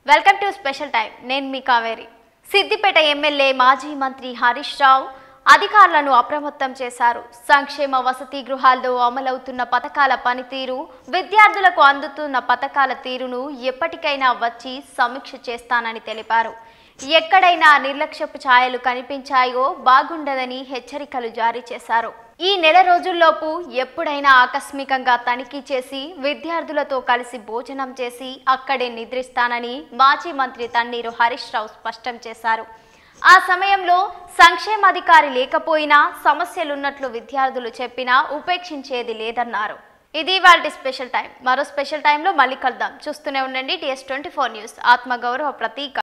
welcome to special time నేను మీ Kaveri Siddipet MLA మాజీ మంత్రి హరీష్ రావు అధికారులను అప్రమత్తం చేశారు సంక్షేమ వసతి గృహాల్లో అమలవుతున్న పథకాల పనితీరు విద్యార్థులకు అందుతున్న పథకాల తీరును ఎప్పటికైనా వచ్చి సమీక్ష చేస్తానని తెలిపారు ఎక్కడైనా నిర్లక్ష్యపు ఛాయలు కనిపించాయో బాగుండదని హెచ్చరికలు జారీ చేశారు ఈ నెల రోజుల్లోపు ఎప్పుడైనా ఆకస్మికంగా తనిఖీ చేసి విద్యార్థులతో కలిసి భోజనం చేసి అక్కడే నిద్రిస్తానని మాజీ మంత్రి తన్నీరు హరీష్ రావు స్పష్టం చేశారు ఆ సమయంలో సంక్షేమాధికారి లేకపోయినా సమస్యలున్నట్లు విద్యార్థులు చెప్పినా ఉపేక్షించేది లేదన్నారు ఇది వాళ్ళ స్పెషల్ టైం మరో స్పెషల్ టైంలో మళ్ళీ కలుద్దాం చూస్తూనే ఉండండి టీఎస్ ట్వంటీ ఫోర్ న్యూస్ ఆత్మగౌరవ ప్రతీక